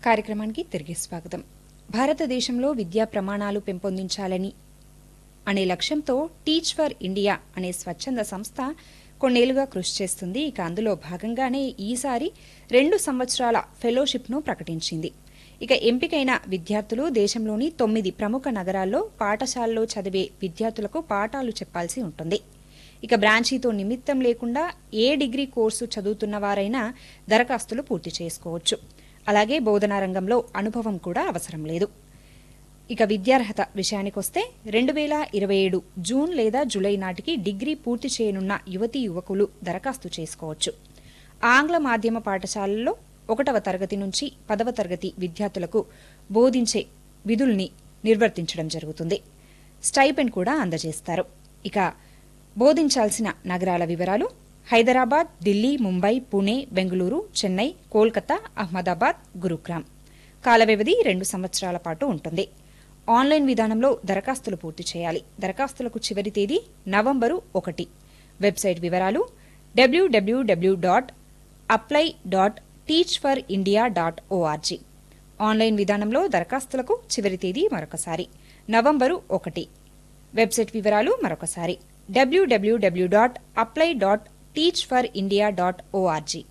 కార్యక్రమానికి తిరిగి స్వాగతం భారతదేశంలో విద్యా ప్రమాణాలు పెంపొందించాలని అనే లక్ష్యంతో టీచ్ ఫర్ ఇండియా అనే స్వచ్ఛంద సంస్థ కొన్నేళ్లుగా కృషి చేస్తుంది ఇక అందులో భాగంగానే ఈసారి రెండు సంవత్సరాల ఫెలోషిప్ను ప్రకటించింది ఇక ఎంపికైన విద్యార్థులు దేశంలోని తొమ్మిది ప్రముఖ నగరాల్లో పాఠశాలలో చదివే విద్యార్థులకు పాఠాలు చెప్పాల్సి ఉంటుంది ఇక బ్రాంచీతో నిమిత్తం లేకుండా ఏ డిగ్రీ కోర్సు చదువుతున్న వారైనా దరఖాస్తులు పూర్తి చేసుకోవచ్చు అలాగే బోధనా రంగంలో అనుభవం కూడా అవసరం లేదు ఇక విద్యార్హత విషయానికొస్తే రెండు వేల ఇరవై ఏడు జూన్ లేదా జూలై నాటికి డిగ్రీ పూర్తి చేయనున్న యువతీ యువకులు దరఖాస్తు చేసుకోవచ్చు ఆంగ్ల మాధ్యమ పాఠశాలల్లో ఒకటవ తరగతి నుంచి పదవ తరగతి విద్యార్థులకు బోధించే విధుల్ని నిర్వర్తించడం జరుగుతుంది స్టైపెండ్ కూడా అందజేస్తారు ఇక బోధించాల్సిన నగరాల వివరాలు హైదరాబాద్ ఢిల్లీ ముంబై పుణే బెంగళూరు చెన్నై కోల్కతా అహ్మదాబాద్ గురుగ్రామ్ కాల వ్యవధి రెండు సంవత్సరాల పాటు ఉంటుంది ఆన్లైన్ విధానంలో దరఖాస్తులు పూర్తి చేయాలి దరఖాస్తులకు చివరి తేదీ నవంబరు ఒకటి వెబ్సైట్ వివరాలు W W W dot apply dot teach for India dot O R G online విధానంలో దరఖాస్తులకు చివరి తేదీ మరొకసారి నవంబరు ఒకటి వెబ్సైట్ వివరాలు మరొకసారి W W W dot apply dot teach for India dot ORG